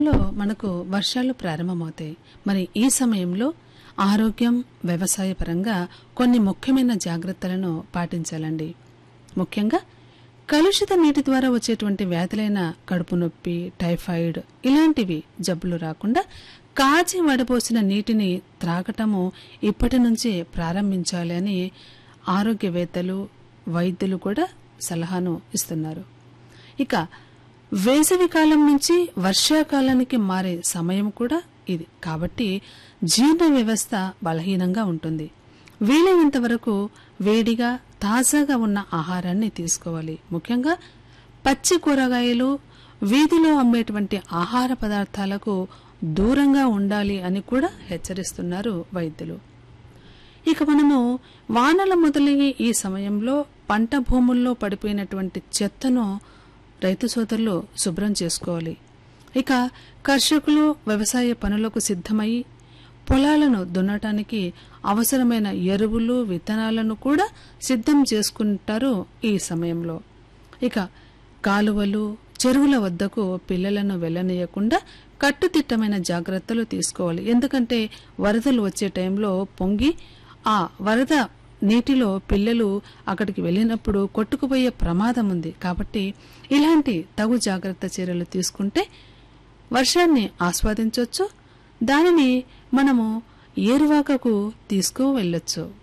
లో మనకు వర్షాలు ప్రారంభమవుతాయి మరి ఈ సమయంలో ఆరోగ్యం వ్యవసాయ పరంగా కొన్ని ముఖ్యమైన జాగ్రత్తలను పాటించాలండి ముఖ్యంగా కలుషిత నీటి ద్వారా వచ్చేటువంటి వ్యాధులైన కడుపు నొప్పి టైఫాయిడ్ ఇలాంటివి జబ్బులు రాకుండా కాచి వడపోసిన నీటిని త్రాగటము ఇప్పటి నుంచే ప్రారంభించాలి అని ఆరోగ్యవేత్తలు వైద్యులు కూడా సలహాను ఇస్తున్నారు ఇక వేసవి కాలం నుంచి వర్షాకాలానికి మారే సమయం కూడా ఇది కాబట్టి జీర్ణ వ్యవస్థ బలహీనంగా ఉంటుంది వీలైనంత వరకు వేడిగా తాజాగా ఉన్న ఆహారాన్ని తీసుకోవాలి ముఖ్యంగా పచ్చి కూరగాయలు వీధిలో అమ్మేటువంటి ఆహార పదార్థాలకు దూరంగా ఉండాలి అని కూడా హెచ్చరిస్తున్నారు వైద్యులు ఇక మనము వానల మొదలయ్యే ఈ సమయంలో పంట భూముల్లో పడిపోయినటువంటి చెత్తను రైతు సోదరులు శుభ్రం చేసుకోవాలి ఇక కర్షకులు వ్యవసాయ పనులకు సిద్ధమై పొలాలను దున్నటానికి అవసరమైన ఎరువులు విత్తనాలను కూడా సిద్ధం చేసుకుంటారు ఈ సమయంలో ఇక కాలువలు చెరువుల వద్దకు పిల్లలను వెళ్ళనీయకుండా కట్టుదిట్టమైన జాగ్రత్తలు తీసుకోవాలి ఎందుకంటే వరదలు వచ్చే టైంలో పొంగి ఆ వరద నీటిలో పిల్లలు అక్కడికి వెళ్ళినప్పుడు కొట్టుకుపోయే ప్రమాదం ఉంది కాబట్టి ఇలాంటి తగు జాగ్రత్త చర్యలు తీసుకుంటే వర్షాన్ని ఆస్వాదించవచ్చు దానిని మనము ఏరువాకకు తీసుకు వెళ్ళొచ్చు